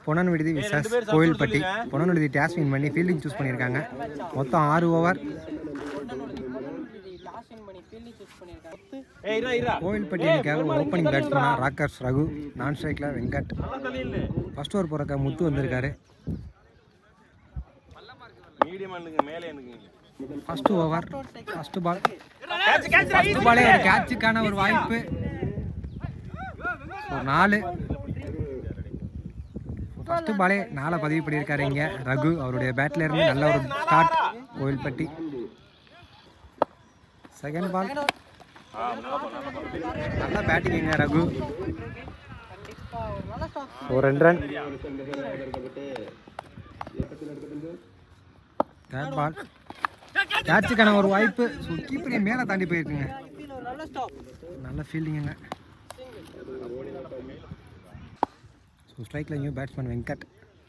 பொன்னன் விடுதி விசாஸ் கோயில்பட்டி பொன்னன் விடுதி toss win பண்ணி ஃபீல்டிங் சூஸ் பண்ணியிருக்காங்க மொத்தம் ஆறு ஓவர் லாஸ்ட் வின் பண்ணி ஃபீல்டிங் சூஸ் பண்ணியிருக்காங்க ஏய் இரா இரா கோயில்பட்டி அணிக்காக ஓப்பனிங் பேட்ஸ்மேனா ராக்கர்ஸ் ரகு நான் ஸ்ட்ரைக்கில் வெங்கட் நல்லா தள்ளி இல்ல ஃபர்ஸ்ட் ஓவர் போகிறக்க முத்து வந்திருக்காரு மீடியம் அண்ணுங்க மேலே அண்ணுங்க first over first ball first பாலே ஒரு கேட்சுக்கான ஒரு வாய்ப்பு ஒரு நாலு ஃபர்ஸ்ட் பாலே நாளை பதிவு பண்ணியிருக்காரு இங்கே ரகு அவருடைய பேட்ல இருந்து நல்ல ஒரு ஸ்டார்ட் கோயில்பட்டி செகண்ட் பால் நல்ல பேட்டிங் இங்க ரகு கண்டிப்பா ஒரு நல்ல ஸ்டாப் ஒரு ரெண்டு ரன் தேர்ட் பால் கேட்சுக்கான ஒரு வாய்ப்பு ஸோ கீப்பரையும் மேலே தாண்டி போயிருக்குங்க கீழே ஒரு நல்ல ஸ்டாப் நல்ல ஃபீல்டிங்குங்க ஸோ ஸ்ட்ரைக்கில் நியூ பேட்ஸ்மேன் வெங்கட்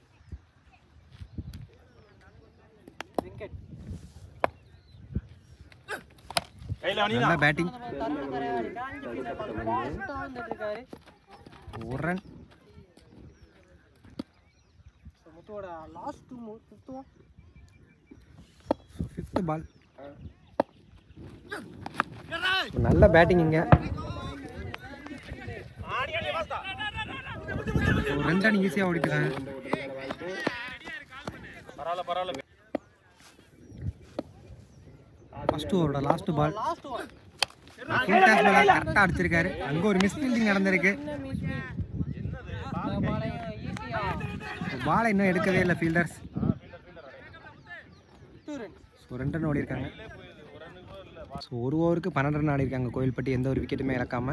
விக்கெட் கையில அணி நல்ல பேட்டிங் தருண கரையாடி காஞ்சி கீழே ஃபாஸ்ட்டாக வந்துட்டு இருக்காரு ஒரு ரன் ஸோ முத்துவோட last two fifth one so fifth ball நல்ல பேட்டிங் இங்கே ஆடி அடி வாஸ்தா ஒரு ரெண்டு ரன் ஈஸியாக ஓடிட்டுருக்காங்க பரவாயில்ல பரவாயில்ல ஃபர்ஸ்ட் ஓவரோட last ball last one full toss ball கரெக்டாக அடிச்சிருக்காரு அங்கே ஒரு மிஸ் ஃபீல்டிங் நடந்திருக்கு ஈஸியாக பாலை இன்னும் எடுக்கவே இல்லை ஃபீல்டர்ஸ் டூ ரன்ஸ் ஸோ ரெண்டு ரன் ஓடி இருக்காங்க ஸோ ஒரு ஓவருக்கு பன்னெண்டு ரன் ஆடி இருக்காங்க கோயில்பட்டி எந்த ஒரு விக்கெட்டுமே இழக்காம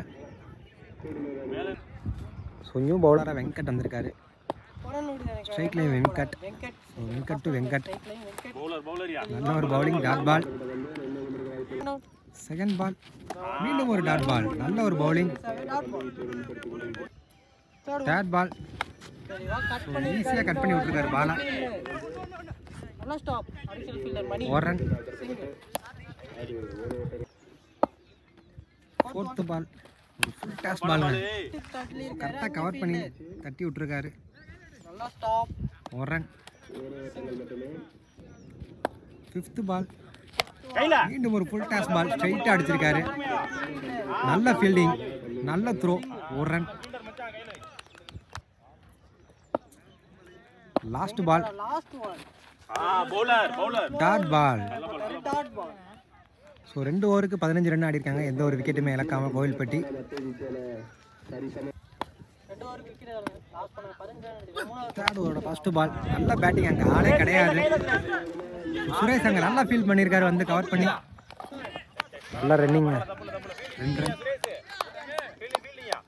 ஸோ நியூ பவுலராக வெங்கட் வந்திருக்காரு strike line Venkat Venkat so Venkat to Venkat strike line Venkat bowler பவுலரியா நல்ல ஒரு bowling dot ball second ball மீண்டும் ஒரு டாட் பால் நல்ல ஒரு bowling dot ball third third ball சரிவா கட் ஈஸியாக கட் பண்ணி விட்டுருக்காரு பாலை நல்ல ஸ்டாப் அடிஷனல் ஃபீல்டர் மணி ஒரு run single fourth ball full toss பாலுங்க ஏய் தள்ளி கரெக்டாக கவர் பண்ணி தட்டி விட்டுருக்காரு நல்ல ஸ்டாப் ஒரு ரன் ஃபிஃப்த்து பால் கையில மீண்டும் ஒரு ஃபுல் டாஸ் பால் ஸ்ட்ரைட்டாக அடிச்சிருக்காரு நல்ல ஃபீல்டிங் நல்ல த்ரோ ஒரு run last ball last one ஆ bowler bowler dot ball dot ball so ரெண்டு ஓவருக்கு பதினஞ்சு ரன் ஆடி இருக்காங்க எந்த ஒரு விக்கெட்டுமே இழக்காம கோவில்பட்டி ரெண்டு ஓவர் விக்கெட் லாஸ்ட் பண்ண பதினஞ்சு ரன் அடிச்சு மூணாவது தேர்ட் ஓவரோட ஃபர்ஸ்ட் பால் நல்ல பேட்டிங் அங்கே ஆளே கிடையாது சுரேஷ் அங்கே நல்லா ஃபீல் பண்ணியிருக்காரு வந்து கவர் பண்ணி நல்ல ரன்னிங் ரெண்டு ரன் ஃபீல்டிங் ஃபீல்டிங்கா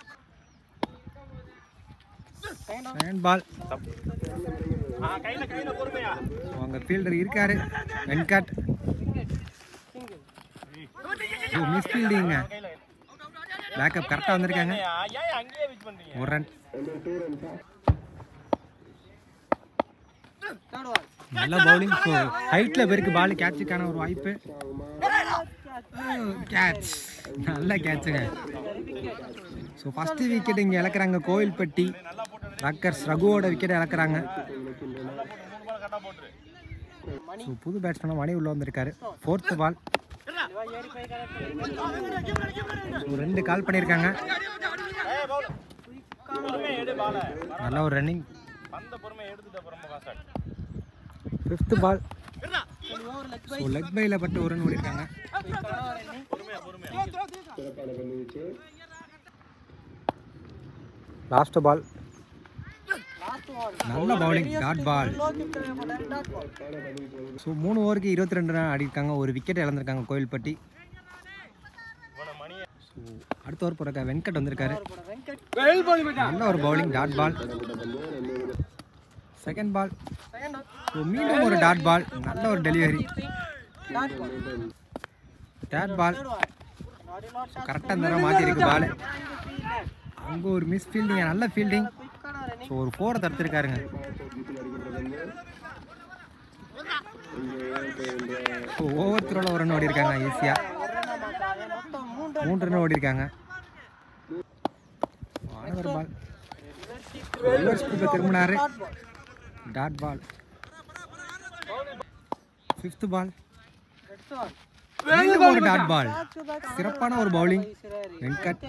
செகண்ட் பால் ஆ கையில கையில பொறுமையா அவங்க ஃபீல்டர் இருக்காரு வெங்கட் சிங்கிள் மிஸ் ஃபீல்டிங்க பேக்கப் கரெக்டாக வந்திருக்காங்க ஏன் ஏன் அங்கேயே விச் பண்றீங்க ஒரு ரன் தேர்ட் ஒன் நல்ல பவுலிங் ஸோ ஹைட்டில் பேருக்கு பால் கேட்சுக்கான ஒரு வாய்ப்பு கேட்ச் நல்ல கேட்சுங்க ஸோ ஃபஸ்ட்டு விக்கெட் இங்கே இழக்கிறாங்க கோவில்பட்டி ரக்கர்ஸ் ரகுவோட விக்கெட்டை இழக்கிறாங்க ஸோ புது பேட்ஸ்மேனாக மணி உள்ளே வந்திருக்காரு ஃபோர்த்து பால் இதுவா ஏறி போய் கரெக்ட் ஸோ ரெண்டு கால் பண்ணியிருக்காங்க ஏய் பவுலர் பொறுமையா எடு பால நல்ல ஒரு ரன்னிங் அந்த பொறுமையா எடுத்துட்டு அப்புறம் காசா fifth ball over leg so leg பையில் பட்டு ஒரு ரன் ஓடிருக்காங்க பொறுமையா பொறுமையா லாஸ்ட் பால் லாஸ்ட் ஒன் நல்ல bowling dot ball low kick பண்ணாரு டாட் பால் ஸோ மூணு ஓவருக்கு இருபத்தி ரெண்டு ரன் ஆடிருக்காங்க ஒரு விக்கெட் இழந்திருக்காங்க கோயில்பட்டி இவன மணியை ஸோ அடுத்த ஓவர் போகிறக்க வெங்கட் வந்திருக்காரு போட வெங்கட் நல்ல ஒரு bowling dot ball second ball second one so மீண்டும் ஒரு டாட் பால் நல்ல ஒரு delivery dot ball third ball third one நாடி நாட் ஷாட் கரெக்டாக இந்த தடவை மாற்றிருக்கு பால் அங்கே ஒரு மிஸ் ஃபீல்டிங் நல்ல ஃபீல்டிங் குயிக்கான ரன்னிங் ஸோ ஒரு ஃபோரை தடுத்துருக்காருங்க ஸோ ஓவர் த்ரோவில் ஒரு ரன் ஓடி இருக்காங்க ஈஸியாக ஒரு ரன் மாட்டாங்க மொத்தம் மூன்று மூன்று ரன் ஓடி இருக்காங்க ஆனவர் பால் ரிவர்ஸ் ரிவர்ஸ் ஸ்கூப்பை திரும்பினாரு dot ball fifth ball Next one. மீண்டும் ஒரு dot ball Back to back. சிறப்பான ஒரு பவுலிங் வீசுறாரு. வெங்கட்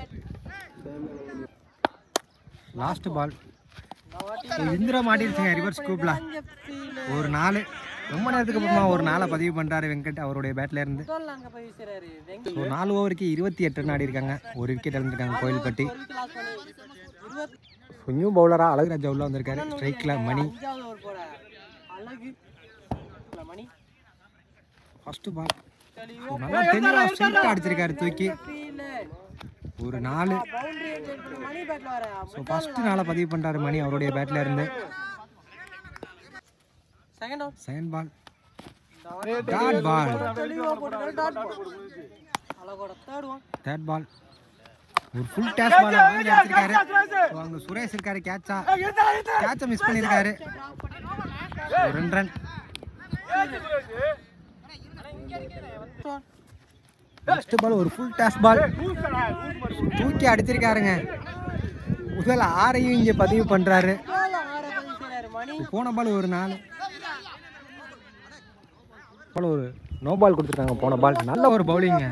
லாஸ்ட் பால் இந்த வாட்டி இந்திரா மாட்டிருச்சுங்க ரிவர்ஸ் ஸ்கூப்ல அங்க feel. ஒரு நாலு ரொம்ப நேரத்துக்கு அப்புறமா ஒரு நாளை பதிவு பண்றாரு வெங்கட் அவருடைய பேட்ல இருந்து முதல்ல அங்க போய் வீசுறாரு. வெங்கட் ஸோ நாலு ஓவருக்கு இருபத்தி எட்டு ரன் ஆடி இருக்காங்க ஒரு விக்கெட் இழந்திருக்காங்க கோயில்பட்டி ஒரு wicket loss பண்ணி இருபத்தி ஸோ நியூ பவுலராக அழகுராஜா உள்ள வந்திருக்காரு ஸ்ட்ரைக்கில் மணி அஞ்சாவது over போட. அழகு இல்ல, மணி ஃபர்ஸ்ட் பால் தெளிவா நல்லா தெளிவாக ஸ்ட்ரைட்டாக அடிச்சிருக்காரு தூக்கி feel. ஒரு நாலு boundary enjoy பண்ணி மணி பேட்ல வர ஸோ ஃபர்ஸ்ட் நாளை பதிவு பண்றாரு மணி அவருடைய பேட்ல இருந்து second out second ball dot ball தெளிவா போட்டு டாட் அழகோட தேர்ட் ஒன் தேர்ட் பால் ஒரு ஃபுல் டேஸ் பால் வாங்கி அடிச்சிருக்காரு ஸோ அங்கே சுரேஷ் இருக்காரு கேட்சா கேட்சை மிஸ் பண்ணியிருக்காரு ஒரு ரெண்டு ரன் ஃபர்ஸ்ட் பால் ஒரு ஃபுல் டேஸ் பால் தூக்கி அடிச்சிருக்காருங்க முதல்ல ஆறையும் இங்கே பதிவு பண்ணுறாரு ஆற பதிவு செய்றாரு மணி போன பால் ஒரு நாலு பால் ஒரு நோ பால் கொடுத்துருக்காங்க போன பால் நல்ல ஒரு பவுலிங்க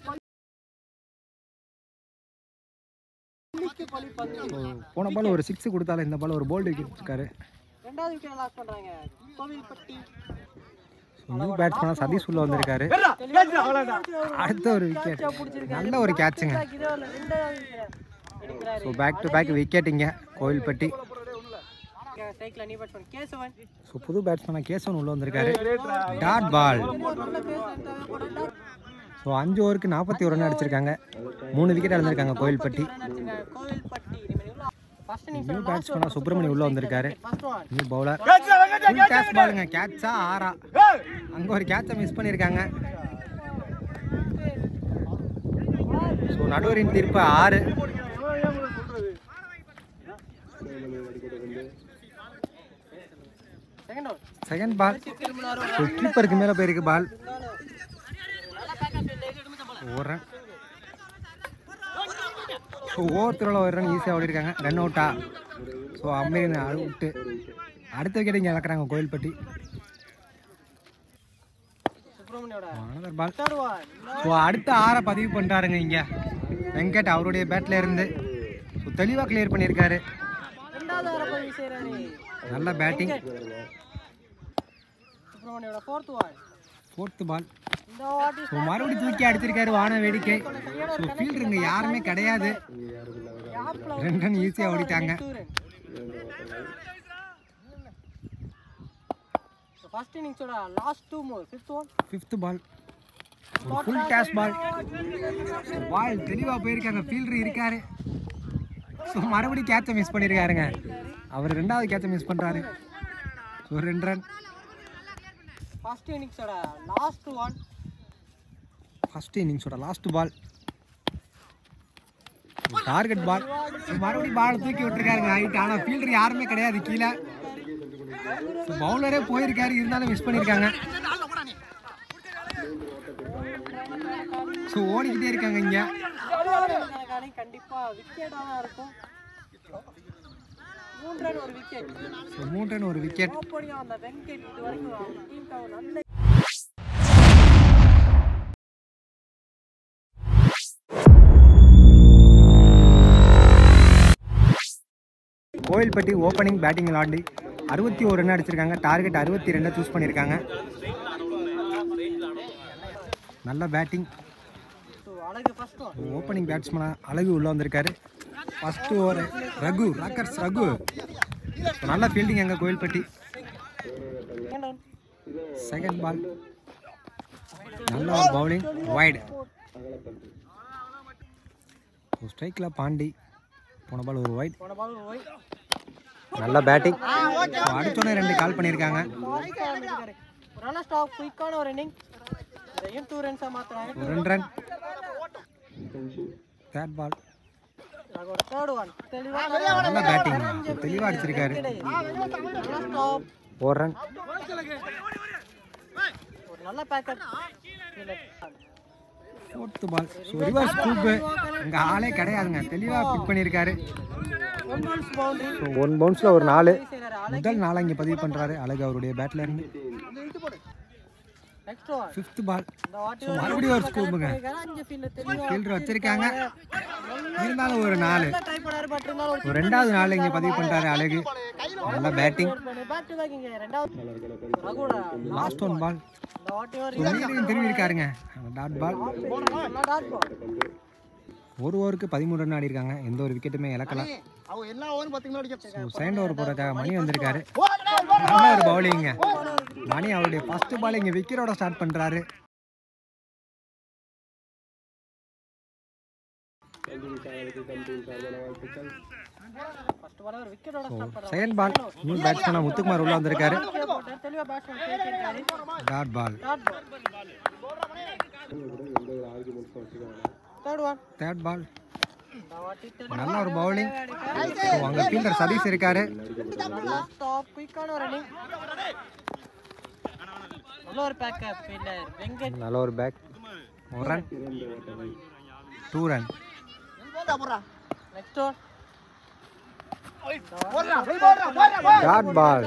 பலி பந்து போன பால் ஒரு சிக்ஸ் கொடுத்தாலும் இந்த பால் ஒரு போல்டு இருக்காரு ரெண்டாவது விக்கெட் லாஸ் பண்றாங்க கோவில்பட்டி நியூ பேட்ஸ்மேன் சதீஷ் உள்ள வந்திருக்காரு அடுத்த ஒரு விக்கெட் நல்ல ஒரு கேட்சுங்க ரெண்டாவது wicket எடுக்கிறாரு so back to back wicket இங்கே கோவில்பட்டி ஸ்ட்ரைக்ல நீ பேட்ஸ்மேன் கேசவன் ஸோ புது பேட்ஸ்மேனாக கேசவன் உள்ள வந்திருக்காரு டாட் பால் ஒரு நல்ல பேஸ் போட்டு ஸோ அஞ்சு ஓவருக்கு நாற்பத்தி ஒரு ரன் அடிச்சிருக்காங்க மூணு விக்கெட் இழந்திருக்காங்க Kovilpatti Kovilpatti first new innings பேட்ஸ்மேனாக சுப்பிரமணி உள்ள வந்திருக்காரு first one new bowler full catch பாலுங்க கேட்சா ஆறா அங்கே ஒரு கேட்சை மிஸ் பண்ணியிருக்காங்க ஸோ நடுவரின் தீர்ப்பு ஆறு செகண்ட் அவுட் செகண்ட் பால் திரும்பினாரு ஸோ கீப்பருக்கு மேலே போயிருக்கு பால் நல்ல பேக்கப் எடுத்து ஒரு ரன் ஸோ ஓவர்த்தில் ஒரு ரன் ஈஸியாக ஓடிருக்காங்க ரன் அவுட்டா ஸோ அம்மீன் அவுட்டு அடுத்த விக்கெட் இங்கே இழக்கிறாங்க கோயில்பட்டி சுப்ரமணியோட another ball third one so அடுத்த ஆறை பதிவு பண்ணிட்டாருங்க இங்கே வெங்கட் அவருடைய பேட்டில் இருந்து ஸோ தெளிவாக கிளியர் பண்ணியிருக்காரு ரெண்டாவது வர பதிவு செய்றாரு நல்ல பேட்டிங் சுப்ரமணியோட ஃபோர்த் ஒன் ஃபோர்த்து பால் இந்த வாட்டி ஸோ மறுபடியும் தூக்கி அடிச்சிருக்காரு வான வேடிக்கை ஸோ ஃபீல்டருங்க யாருமே கிடையாது யாப்ல ரெண்டு ரன் ஈஸியாக ஓடிட்டாங்க ஃபர்ஸ்ட் இன்னிங்ஸோட last two more fifth one fifth ball ஒரு ஃபுல் டேஷ் பால் பால் தெளிவாக போயிருக்காங்க ஃபீல்டர் இருக்காரு ஸோ மறுபடியும் கேட்சை மிஸ் பண்ணியிருக்காருங்க அவர் ரெண்டாவது கேட்சை மிஸ் பண்ணுறாரு ஸோ ரெண்டு ரன் ஃபர்ஸ்ட் இன்னிங்ஸோட லாஸ்ட் ஒன் ஃபர்ஸ்ட் இன்னிங்ஸோட லாஸ்ட் பால் டார்கெட் பால் மறுபடியும் பால் தூக்கி விட்டுருக்காருங்க ஹைட் ஆனால் ஃபீல்டர் யாருமே கிடையாது கீழே பவுலரே போயிருக்காரு இருந்தாலும் மிஸ் பண்ணியிருக்காங்க ஸோ ஓடிக்கிட்டே இருக்காங்க இங்கே கணக்கானே கண்டிப்பா விக்கெட்டாக தான் இருக்கும் மூன்று ரன் ஒரு விக்கெட் ஸோ மூணு ரன் ஒரு விக்கெட் ஓப்பனியாக அந்த வெங்கட் இது வரைக்கும் டீமுக்காக நல்ல கோயில்பட்டி ஓப்பனிங் பேட்டிங் விளாண்டு அறுபத்தி ஒரு ரன் அடிச்சிருக்காங்க டார்கெட் அறுபத்தி ரெண்டை சூஸ் பண்ணியிருக்காங்க நல்ல batting so Azhagu first one opening பேட்ஸ்மேனாக அழகு உள்ளே வந்திருக்காரு first over Raghu rockers Raghu நல்ல ஃபீல்டிங் எங்கள் Kovilpatti second one second ball நல்ல ஒரு பவுலிங் வைடு ஸ்ட்ரைக்கில் பாண்டி போன பால் ஒரு வைட் போன பால் ஒய் நல்ல பேட்டிங் அடிச்சோடனே ரெண்டு கால் பண்ணியிருக்காங்க ஒரு நல்ல ஸ்டாப் குயிக்கான ஒரு இன்னிங் இதையும் டூ ரன்ஸாக மாற்றுறாங்க ஒரு ரெண்டு ரன் தேர்ட் பால் ஒரு தேர்ட் ஒன் தெளிவாக நல்ல பேட்டிங் தெளிவாக அடிச்சிருக்காரு நல்ல ஸ்டாப் ஒரு ரன் ஒரு நல்ல backup fourth ball so reverse scoop இங்கே ஆளே கிடையாதுங்க தெளிவாக பிக் பண்ணியிருக்காரு one balls boundary so one பவுன்ஸில் ஒரு நாலு செய்கிறாரு அழகு முதல் நாளை இங்கே பதிவு பண்ணுறாரு அழகு அவருடைய பேட்டில் இருந்து நெக்ஸ்ட் ஒன் ஃபிஃப்த் பால் இந்த வாட்டி ஸோ மறுபடியும் ஒரு ஸ்கூப்புங்க அஞ்சு ஃபீல்ட் தெளிவா ஃபீல்டர் வச்சிருக்காங்க இருந்தாலும் ஒரு நாலு ட்ரை பண்ணாரு பட் இருந்தாலும் ஒரு ஒரு ரெண்டாவது நாள் இங்கே பதிவு பண்ணுறாரு அழகு நல்லா பேட்டிங் பேக் டு பேக் இங்க ரெண்டாவது ரகுடா லாஸ்ட் ஒன் பால் இந்த வாட்டி ஒரு மீண்டும் திரும்பி இருக்காருங்க டாட் பால் நல்லா டாட் பால் ஒரு ஓவருக்கு பதிமூணு ரன் ஆடி இருக்காங்க எந்த ஒரு விக்கெட்டுமே இழக்கல அவங்க என்ன ஓவர் பார்த்தீங்களா அடிக்க ஸோ செகண்ட் ஓவர் போடுறதுக்காக மணி வந்திருக்காரு நல்ல ஒரு பவுலிங்க மணி அவருடைய ஃபர்ஸ்ட் பால் இங்கே விக்கெட்டோட ஸ்டார்ட் பண்ணுறாரு ஃபர்ஸ்ட் பால் ஒரு விக்கெட்டோட ஸ்டார்ட் பண்ணாரு செகண்ட் பால் நியூ பேட்ஸ்மேனாக முத்துக்குமார் உள்ள வந்திருக்காரு போட்டார் தெளிவா பேட்ஸ்மேன் கேட்டிருக்காரு dot ball dot ball third one third ball இந்த வாட்டி நல்ல ஒரு பவுலிங் ஸோ அங்கே ஃபீல்டர் சதீஷ் இருக்காரு நல்லா ஸ்டாப் குயிக்கான ஒரு ரன்னிங் நல்ல ஒரு பேக்கப் ஃபீல்டர் வெங்கட் நல்ல ஒரு பேக் ஒரு run two run next one dot ball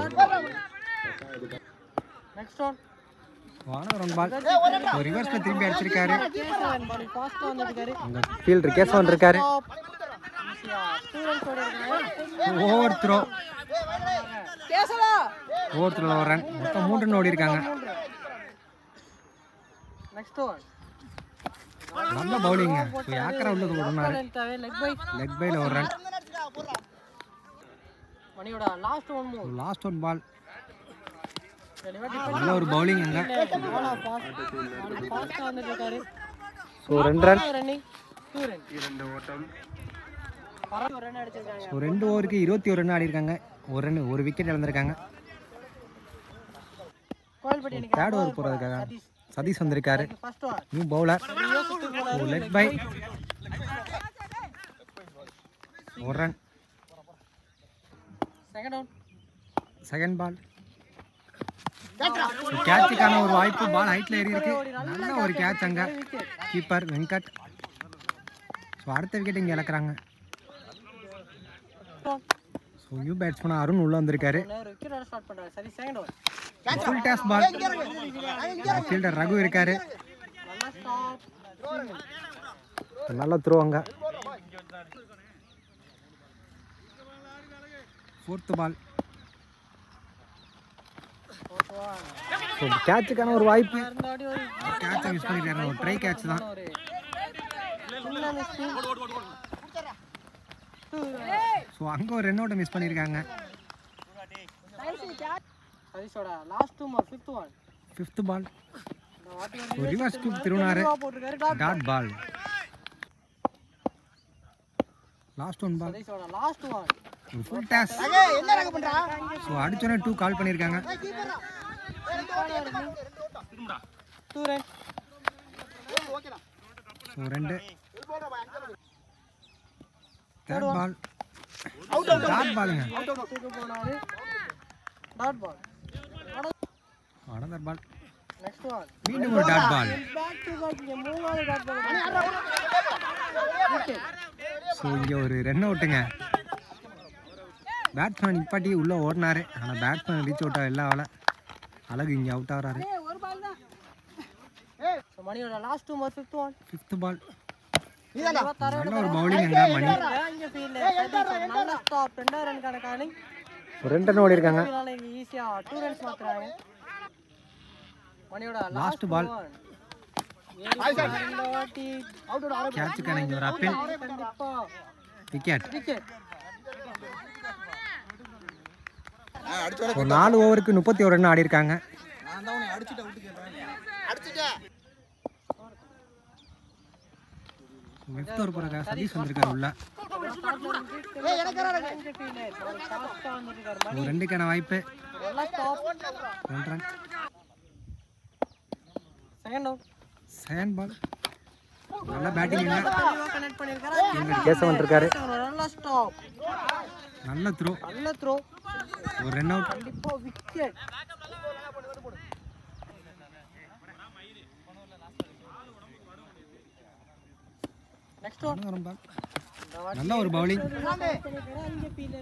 next one வான ரன் பால் ஒரு ரிவர்ஸில் திரும்பி அடிச்சிருக்காரு கேசவன் பால் ஃபாஸ்டா வந்துருக்காரு அங்கே ஃபீல்டர் கேசவன் இருக்காரு ஈஸியா டூ ரன்ஸ் ஓடிருக்காரு over throw Kesava over throw ஒரு ரன் மொத்தம் மூணு ரன் ஓடி இருக்காங்க நெக்ஸ்ட் ஒன் நல்ல பவுலிங்க ஸோ யாக்கரா உள்ள ஓடுனாரு லென்த்தாவே லெக் பை லெக் பைல ஒரு ரன் மணியோட last one move last one ball தெளிவா நல்ல ஒரு பவுலிங் அங்க டிஃபெண்ட் பாலா ஃபாஸ்ட் ஃபாஸ்டா வந்துருக்காரு ஸோ ரெண்டு ரன் ரன்னிங் டூ ரன் இரண்டு ஓட்டம் ஒரு ரன் அடிச்சிருக்காங்க ஸோ ரெண்டு ஓவருக்கு இருபத்தி ஒரு ரன் ஆடி இருக்காங்க ஒரு ரன் ஒரு விக்கெட் இழந்திருக்காங்க கோயில்பட்டி தேர்ட் ஓவர் போகிறதுக்காக சதீஷ் வந்திருக்காரு first one new bowler so leg bye ஒரு run second one second ball கேட்சுக்கான ஒரு வாய்ப்பு பால் ஹைட்ல ஏறி இருக்கு நல்ல ஒரு கேட்ச் அங்க கீப்பர் வெங்கட் ஸோ அடுத்த விக்கெட் இங்கே இழக்கிறாங்க ஸோ நியூ பேட்ஸ்மேன் அருண் உள்ள வந்திருக்காரு ஒரு விக்கெட் ஸ்டார்ட் பண்றாரு சரி second one full toss ball fielder Raghu இருக்காரு நல்லா ஸ்டாப் நல்ல த்ரோ அங்க fourth ball fourth one so கேட்சுக்கான ஒரு வாய்ப்பு இருந்தாடி ஒரு கேட்சை மிஸ் பண்ணிட்டாரு ஒரு ட்ரை கேட்ச் தான் ஒரு சின்ன மிஸ்டேக் ஸோ அங்கே ஒரு ரென் அவுட்டை மிஸ் பண்ணியிருக்காங்க சதீஷோட last two more fifth one fifth ball இந்த வாட்டி ஒரு ரிவர்ஸ் ஸ்கூப் திருவினாரு போட்டிருக்காரு dot dot ball last one ball சதீஷோட லாஸ்ட் ஒன் ஒரு ஃபுல் டேஸ் என்ன ரக பண்றா ஸோ அடிச்சோன்னே டூ கால் பண்ணியிருக்காங்க டூ ரன் ஸோ ரெண்டு தேர்ட் பால் டாட் பாலுங்க தூக்க போனாரு dot ball another ball next one மீண்டும் ஒரு dot ball back to back இங்க மூணாவது டாட் பால் ஸோ இங்கே ஒரு ரன் அவுட்டுங்க பேட்ஸ்மேன் நிப்பாட்டி உள்ளே ஓடினாரு ஆனால் பேட்ஸ்மேன் ரீச் அவுட் ஆகல ஆகல அழகு இங்கே அவுட் ஆகிறாரு ஸோ மணியோட last two more fifth one fifth ball நீதானா நல்ல ஒரு பவுலிங் அங்கே மணி இங்க ஃபீல்ட் நல்ல ஸ்டாப் ரெண்டாவது ரன் கணக்கான ஒரு ரெண்டு ரன் ஓடி இருக்காங்க இதனால இங்க ஈஸியா டூ ரன்ஸ் மாத்துறாங்க மணியோட Last லாஸ்ட் ball. பால் இந்த வாட்டி கேட்சுக்கான இங்கே ஒரு அப்பீல் கண்டிப்பா விக்கெட் விக்கெட் ஒரு நாலு ஓவருக்கு முப்பத்தி ஒரு ரன் ஆடி இருக்காங்க அடிச்சுட்டேன் ஃபிஃப்த் ஓவர் போகிறக்கா சதீஷ் வந்திருக்காரு உள்ள ஒரு ரெண்டுக்கான வாய்ப்பு நல்லா ஸ்டாப் ரெண்டு run second out second ball நல்ல பேட்டிங் தெளிவா கனெக்ட் பண்ணிருக்காரு கேசவன் இருக்காரு நல்லா ஸ்டாப் நல்ல த்ரோ நல்ல த்ரோ ஒரு ரன் அவுட் கண்டிப்பா விக்கெட் நெக்ஸ்ட் ஒன் ஒரு பால் இந்த நல்ல ஒரு பவுலிங் இங்க பீலர்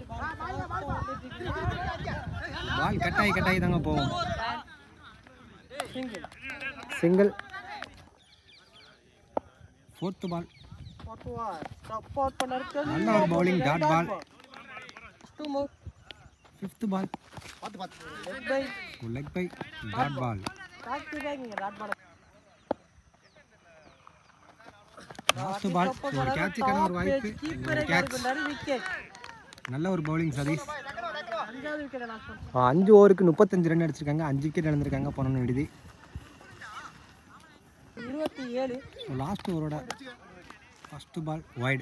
பால் கட்டாயி கட்டாயி தாங்க போகும் சிங்கிள் சிங்கிள் ஃபோர்த்து பால் போட்டுவார் சப்போர்ட் பண்ணருக்கு நல்ல ஒரு bowling, dot ball. Two move fifth ball leg bye leg bye dot ball back to back இங்க டாட் பால் லாஸ்ட் பால் ஒரு கேட்சுக்கான ஒரு வாய்ப்பு கீப்பரே ஒரு கேட்ச் கேட்ச் பண்ணாரு விக்கெட் நல்ல ஒரு பவுலிங் சதீஷ் அஞ்சாவது விக்கெட் லாஸ்ட் பண்ண ஆ, அஞ்சு ஓவருக்கு முப்பத்தஞ்சு ரன் அடிச்சிருக்காங்க அஞ்சு விக்கெட் இழந்திருக்காங்க பன்னெண்டு விடுதி இருபத்தி ஏழு லாஸ்ட் ஓவரோட ஃபஸ்ட்டு பால் வைடு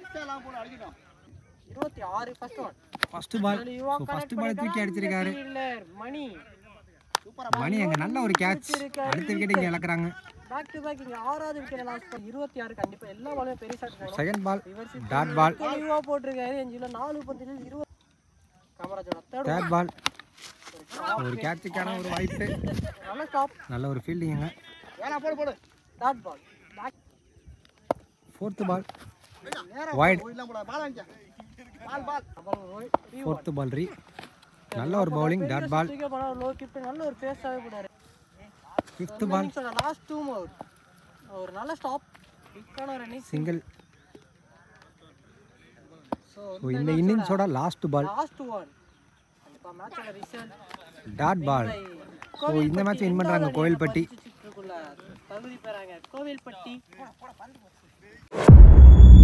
இருபத்தி ஆறு first one first ball so first ball தூக்கி அடிச்சிருக்காரு ஃபீல்டர் மணி மணி அங்கே நல்ல ஒரு கேட்ச் அடுத்த விக்கெட் இங்கே இழக்கிறாங்க பேக் டு பேக் இங்க ஆறாவது விக்கெட் லாஸ்ட் பண்ண இருபத்தி ஆறு கண்டிப்பா எல்லா பாலுமே பெரிய ஷாட் போடும் second ball reverse dot ball தெளிவா போட்டிருக்காரு அஞ்சுல நாலு பந்தில இருபது காமராஜோட தேர்ட் தேர்ட் பால் ஒரு கேட்சுக்கான ஒரு வாய்ப்பு நல்ல ஸ்டாப் நல்ல ஒரு ஃபீல்டிங்க dot ball back fourth ball wide fourth ball ரீ நல்ல ஒரு bowling dot ball low kick நல்ல ஒரு பேஸாவே போடாரு fifth ball last two out ஒரு நல்ல ஸ்டாப் குயிக்கான ரன்னிங் சிங்கிள் ஸோ ஸோ இந்த இன்னிங்ஸோட லாஸ்ட் பால் லாஸ்ட் ஒன் கண்டிப்பா மேட்சோட ரிசல்ட் டாட் பால் ஸோ இந்த மேட்ச் வின் பண்ணுறாங்க கோவில்பட்டி தகுதி பெறாங்க கோவில்பட்டி